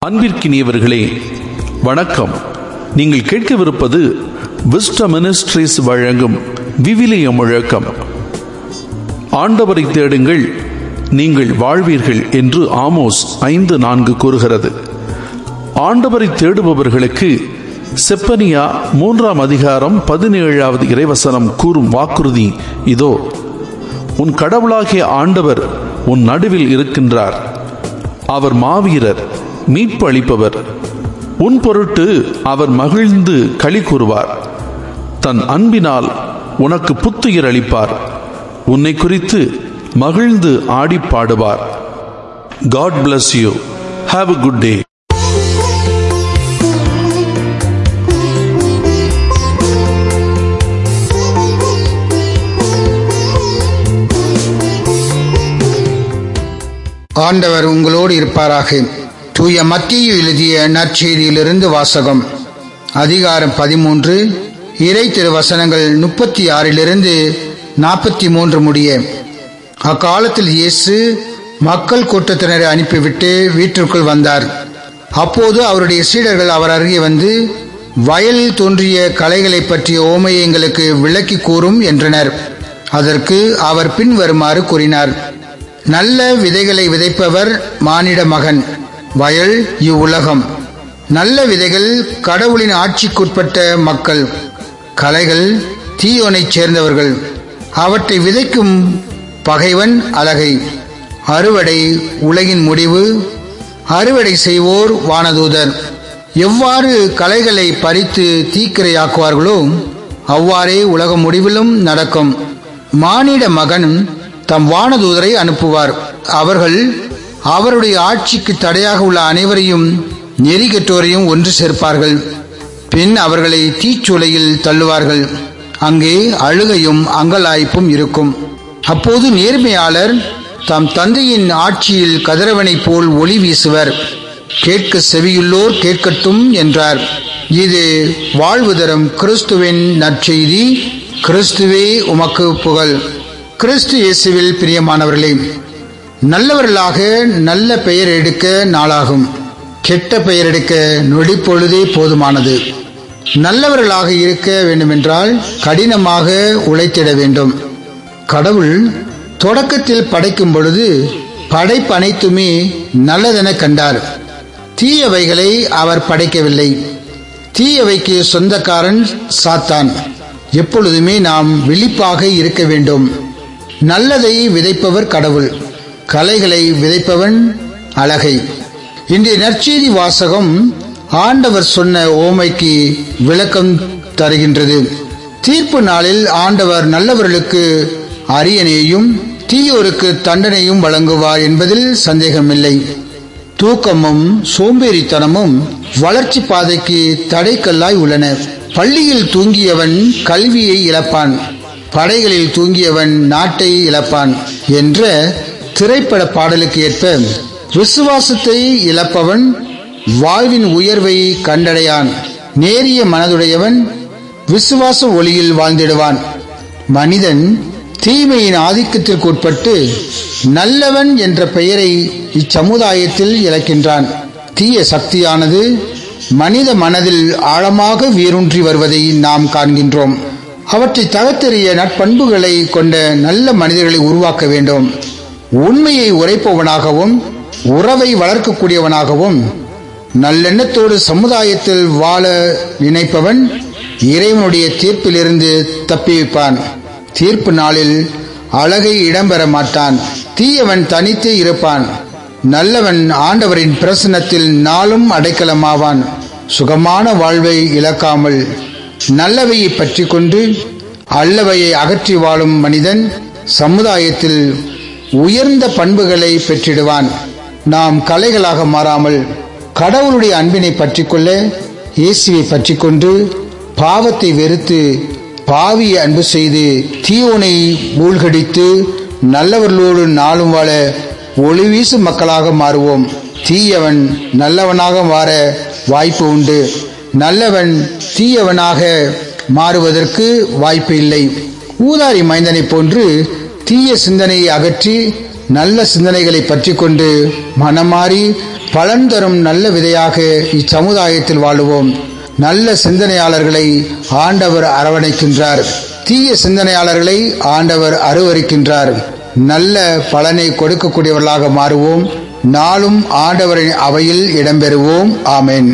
அன்பிற்கினியவர்களே வணக்கம் நீங்கள் கேட்கவிருப்பது விஸ்ட மினிஸ்ட்ரிஸ் வழங்கும் விவிலிய முழக்கம் ஆண்டவரை தேடுங்கள் நீங்கள் வாழ்வீர்கள் என்று ஆமோஸ் ஐந்து நான்கு கூறுகிறது ஆண்டவரை தேடுபவர்களுக்கு செப்பனியா மூன்றாம் அதிகாரம் பதினேழாவது இறைவசனம் கூறும் வாக்குறுதி இதோ உன் கடவுளாகிய ஆண்டவர் உன் நடுவில் இருக்கின்றார் அவர் மாவீரர் மீட்பு அளிப்பவர் உன் பொருட்டு அவர் மகிழ்ந்து களி கூறுவார் தன் அன்பினால் உனக்கு புத்துயிர் அளிப்பார் உன்னை குறித்து மகிழ்ந்து ஆடி பாடுவார் God bless you have a good day ஆண்டவர் உங்களோடு இருப்பாராக தூய மத்திய எழுதிய நற்செய்தியிலிருந்து வாசகம் அதிகாரம் பதிமூன்று இறை திருவசனங்கள் முப்பத்தி ஆறிலிருந்து நாற்பத்தி மூன்று முடிய அக்காலத்தில் இயேசு மக்கள் கூட்டத்தினரை அனுப்பிவிட்டு வீட்டிற்குள் வந்தார் அப்போது அவருடைய சீடர்கள் அவர் அருகே வந்து வயலில் தோன்றிய கலைகளை பற்றிய ஓமையை எங்களுக்கு விளக்கி கூறும் என்றனர் அதற்கு அவர் பின்வருமாறு கூறினார் நல்ல விதைகளை விதைப்பவர் மானிட மகன் வயல் இவ்வுலகம் நல்ல விதைகள் கடவுளின் ஆட்சிக்குட்பட்ட மக்கள் கலைகள் தீயோனைச் சேர்ந்தவர்கள் அவற்றை விதைக்கும் பகைவன் அழகை அறுவடை உலகின் முடிவு அறுவடை செய்வோர் வானதூதர் எவ்வாறு கலைகளை பறித்து தீக்கிரையாக்குவார்களோ அவ்வாறே உலக முடிவிலும் நடக்கும் மானிட மகன் தம் வானதூதரை அனுப்புவார் அவர்கள் அவருடைய ஆட்சிக்கு தடையாக உள்ள அனைவரையும் நெறிகற்றோரையும் ஒன்று சேர்ப்பார்கள் பின் அவர்களை தீச்சுளையில் தள்ளுவார்கள் அங்கே அழுகையும் அங்கலாய்ப்பும் இருக்கும் அப்போது நேர்மையாளர் தம் தந்தையின் ஆட்சியில் கதிரவனைப் போல் ஒளி வீசுவர் கேட்க செவியுள்ளோர் கேட்கட்டும் என்றார் இது வாழ்வு தரும் கிறிஸ்துவின் நற்செய்தி கிறிஸ்துவே உமக்கு புகழ் கிறிஸ்து இயேசுவில் பிரியமானவர்களே நல்லவர்களாக நல்ல பெயர் எடுக்க நாளாகும் கெட்ட பெயர் எடுக்க நொடிப்பொழுதே போதுமானது நல்லவர்களாக இருக்க வேண்டுமென்றால் கடினமாக உழைத்திட வேண்டும் கடவுள் தொடக்கத்தில் படைக்கும் பொழுது படைப்பனைத்துமே நல்லதென கண்டார் தீயவைகளை அவர் படைக்கவில்லை தீயவைக்கு சொந்தக்காரன் சாத்தான் எப்பொழுதுமே நாம் விழிப்பாக இருக்க வேண்டும் நல்லதை விதைப்பவர் கடவுள் கலைகளை விதைப்பவன் அழகை இன்றைய நற்செய்தி வாசகம் ஆண்டவர் சொன்ன ஓமைக்கு விளக்கம் தருகின்றது தீர்ப்பு நாளில் ஆண்டவர் நல்லவர்களுக்கு அரியணையும் தீயோருக்கு தண்டனையும் வழங்குவார் என்பதில் சந்தேகமில்லை தூக்கமும் சோம்பேறித்தனமும் வளர்ச்சி பாதைக்கு தடைக்கல்லாய் உள்ளன பள்ளியில் தூங்கியவன் கல்வியை இழப்பான் படைகளில் தூங்கியவன் நாட்டை இழப்பான் என்ற திரைப்பட பாடலுக்கு ஏற்ப விசுவாசத்தை இழப்பவன் வாழ்வின் உயர்வை கண்டடையான் நேரிய மனதுடையவன் விசுவாச ஒளியில் வாழ்ந்திடுவான் மனிதன் தீமையின் ஆதிக்கத்திற்கு உட்பட்டு நல்லவன் என்ற பெயரை இச்சமுதாயத்தில் இழக்கின்றான் தீய சக்தியானது மனித மனதில் ஆழமாக வீரூன்றி வருவதை நாம் காண்கின்றோம் அவற்றை தகத்தெறிய நட்பண்புகளை கொண்ட நல்ல மனிதர்களை உருவாக்க வேண்டும் உண்மையை உரைப்பவனாகவும் உறவை வளர்க்கக்கூடியவனாகவும் நல்லெண்ணத்தோடு சமுதாயத்தில் வாழ நினைப்பவன் இறைவனுடைய தீர்ப்பிலிருந்து தப்பி வைப்பான் தீர்ப்பு நாளில் அழகை இடம்பெற மாட்டான் தீயவன் தனித்தே இருப்பான் நல்லவன் ஆண்டவரின் பிரசனத்தில் நாளும் அடைக்கலமாவான் சுகமான வாழ்வை இழக்காமல் நல்லவையை பற்றி கொண்டு அல்லவையை அகற்றி வாழும் மனிதன் சமுதாயத்தில் உயர்ந்த பண்புகளை பெற்றிடுவான் நாம் கலைகளாக மாறாமல் கடவுளுடைய அன்பினை பற்றிக்கொள்ள இயேசுவை பற்றி கொண்டு பாவத்தை வெறுத்து பாவியை அன்பு செய்து தீயோனை மூழ்கடித்து நல்லவர்களோடு நாளும் வாழ ஒளி வீசும் மக்களாக மாறுவோம் தீயவன் நல்லவனாக மாற வாய்ப்பு உண்டு நல்லவன் தீயவனாக மாறுவதற்கு வாய்ப்பு இல்லை ஊதாரி மைந்தனை போன்று தீய சிந்தனையை அகற்றி நல்ல சிந்தனைகளை பற்றி கொண்டு மனமாறி பலன் தரும் நல்ல விதையாக இச்சமுதாயத்தில் வாழுவோம் நல்ல சிந்தனையாளர்களை ஆண்டவர் அரவணைக்கின்றார் தீய சிந்தனையாளர்களை ஆண்டவர் அருவருக்கின்றார் நல்ல பலனை கொடுக்கக்கூடியவர்களாக மாறுவோம் நாளும் ஆண்டவரின் அவையில் இடம்பெறுவோம் ஆமென்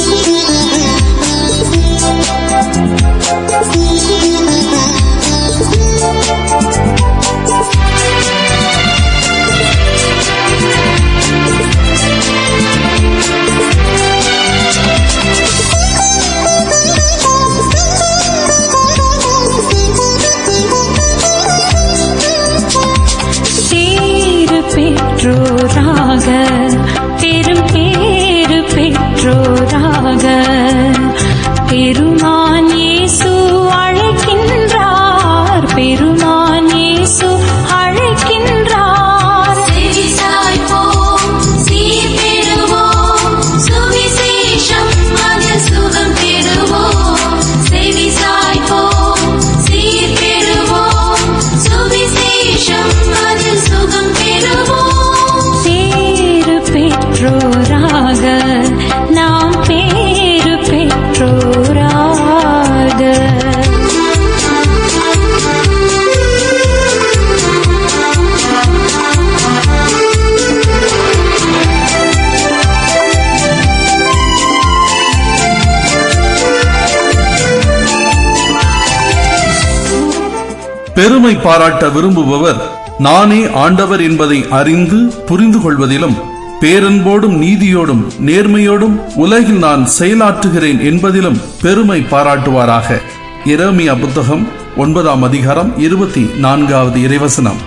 பேரு பெற்றோராக பெரும் பேரு பெற்றோராக பெருமான் இயேசு அழைக்கின்றார் பெருமான் இயேசு அழைக்கின்றார் செவிசாய்ப்போம், சீர்பெறுவோம், சுவிசேஷம் அதில் சுகம் பெறுவோம். செவிசாய்ப்போம், சீர்பெறுவோம், சுவிசேஷம் அதில் சுகம் பெறுவோம். பேரு பெற்றோராக நாம் பேரு பெற்றோராக பெருமை பாராட்ட விரும்புபவர் நானே ஆண்டவர் என்பதை அறிந்து புரிந்து கொள்வதிலும் பேரன்போடும் நீதியோடும் நேர்மையோடும் உலகில் நான் செயலாற்றுகிறேன் என்பதிலும் பெருமை பாராட்டுவாராக இரமியா புத்தகம் ஒன்பதாம் அதிகாரம் இருபத்தி நான்காவது இறைவசனம்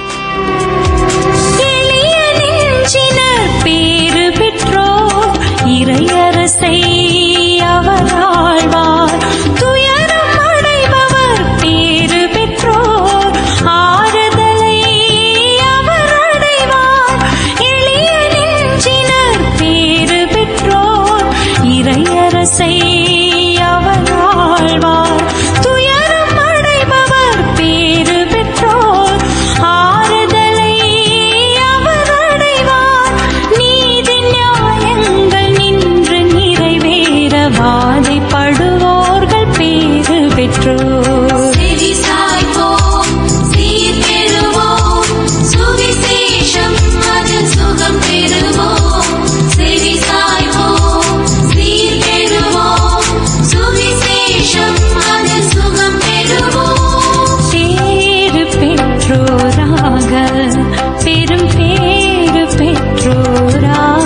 எளிய நெஞ்சினர் பேறு பெற்றோர் இறையரசை அவர் ஆழ்வார் துயரம் அடைபவர் பேறு பெற்றோர் ஆறுதலை அவர் அடைவார் எளிய நெஞ்சினர் பேறு பெற்றோர் இறையரசை அவர் ஆழ்வார் துயரம் அடைபவர் பேறு பெற்றோர் ஆறுதலை அவர் அடைவார் நீதி நியாயங்கள் நின்று நிறைவேற வாதைப்படுவோர்கள் பேறு பெற்றோர் செவிசாய்ப்போம், சீர்பெறுவோம், சுவிசேஷம் அதில் சுகம் பெறுவோம். செவிசாய்ப்போம், சீர்பெறுவோம், சுவிசேஷம் அதில் சுகம் பெறுவோம். பேறு பெற்றோராக பெரும் பேறு பெற்றோராக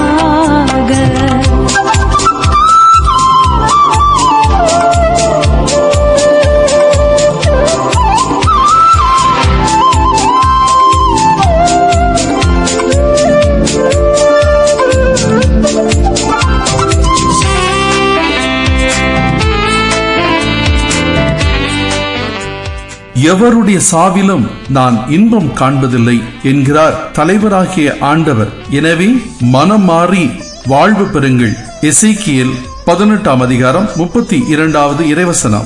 எவருடைய சாவிலும் நான் இன்பம் காண்பதில்லை என்கிறார் தலைவராகிய ஆண்டவர் எனவே மனம் மாறி வாழ்வு பெறுங்கள் எசேக்கியேல் பதினெட்டாம் அதிகாரம் முப்பத்தி இரண்டாவது இறைவசனம்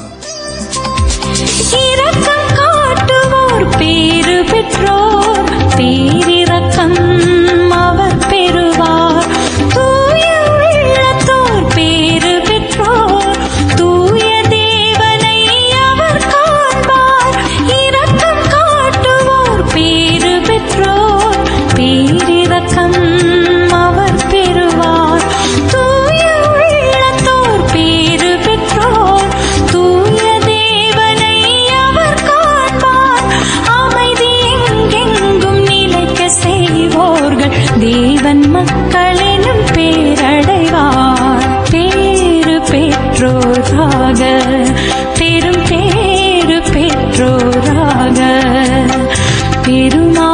இரக்கம் காட்டுவோர் பேறு பெற்றோர் பேரிரக்கம் அவர் பெறுவார் தூய உள்ளத்தோர் பேறு பெற்றோர் தூய தேவனை அவர் காண்பார் இரக்கம் காட்டுவோர் பேறு பெற்றோர் பேரிரக்கம் அவர் பெறுவார் தூய உள்ளத்தோர் பேறு பெற்றோர் தூய தேவனை அவர் காண்பார் அமைதி எங்கெங்கும் நிலைக்க செய்வோர்கள் தேவன் மக்களெனும் பேரடைவார் பேறு பெற்றோராக பெரும் பேறு பெற்றோராக பெருமா